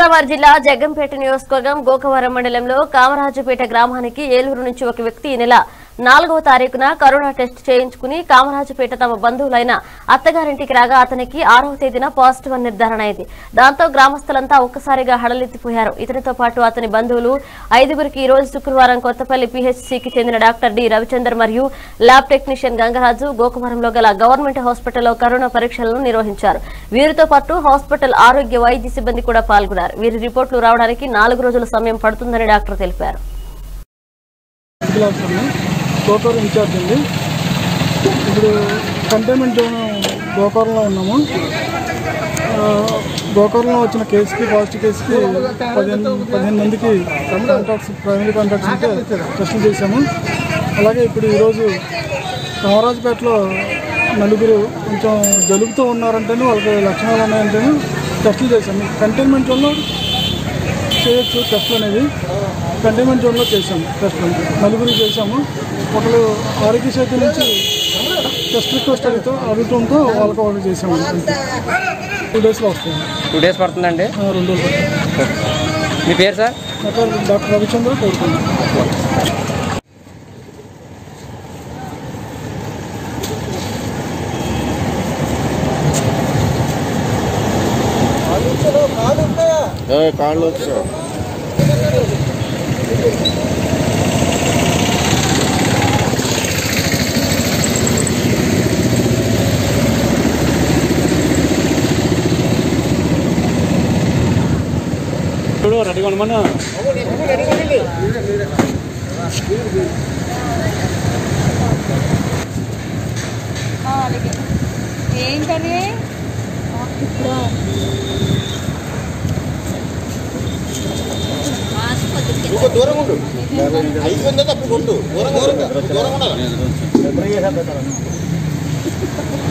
గోదావరి జిల్లా జగ్గంపేట నియోజకవర్గం గోకవరం మండలంలో కామరాజుపేట గ్రామానికి ఏలూరు నుంచి ఒక వ్యక్తి ఈ నెల నాలుగవ తారీఖున కరోనా టెస్ట్ చేయించుకుని కామరాజుపేట తమ బంధువులైన అత్తగారింటికి రాగా అతనికి ఆరవ తేదీన పాజిటివ్ అని నిర్ధారణ అయింది దాంతో గ్రామస్తులంతా ఒక్కసారిగా హడలెత్తిపోయారు ఇతనితో పాటు అతని బంధువులు ఐదుగురికి ఈ రోజు శుక్రవారం కొత్తపల్లి పీహెచ్సీకి చెందిన డాక్టర్ డి రవిచందర్ మరియు ల్యాబ్ టెక్నీషియన్ గంగరాజు గోకవరంలో గల గవర్నమెంట్ హాస్పిటల్లో కరోనా పరీక్షలను నిర్వహించారు వీరితో పాటు హాస్పిటల్ ఆరోగ్య వైద్య సిబ్బంది కూడా పాల్గొన్నారు వీరి రిపోర్టులు రావడానికి నాలుగు రోజుల సమయం పడుతుందని డాక్టర్ తెలిపారు క్లాస్ అండి గోకూర్ ఇన్ఛార్జ్ అండి ఇప్పుడు కంటైన్మెంట్ జోన్ గోకూరంలో ఉన్నాము ఆ, గోకూరంలో వచ్చిన కేసుకి పాజిటివ్ కేసుకి పదిహేను పదిహేను మందికి కాంటాక్ట్స్ ప్రైమరీ కాంటాక్ట్స్ ఉంటే టెస్టులు చేశాము అలాగే ఇప్పుడు ఈరోజు కామరాజపేటలో నలుగురు కొంచెం జలుబుతూ ఉన్నారంటేనే వాళ్ళకి లక్షణాలు ఉన్నాయంటేనే టెస్టులు చేశాము కంటైన్మెంట్ జోన్లో చేయొచ్చు టెస్ట్లు అనేది కంటైన్మెంట్ జోన్లో చేసాము టెస్ట్లు నలుగురికి చేసాము ఒకరు ఆరోగ్య శాఖ నుంచి టెస్ట్ రిక్వెస్ట్ అడిగితే అడుగుతుంతో వాళ్ళకి వాళ్ళకి చేసాము అంతే టూ డేస్లో వస్తాయి టూ డేస్ పడుతుందండి ఆ, రెండు రోజులు పడుతుంది. మీ పేరు సార్ నా పేరు డాక్టర్ రవిచంద్ర కోరుకున్నాను కాళ్ళు వచ్చా రెడీగా ఉండమన్నా ఏంటది ఇంకో దూరం ఉండు ఐదు వందలు తప్పు కొట్టు దూరం దూరం దూరం ఉండాలి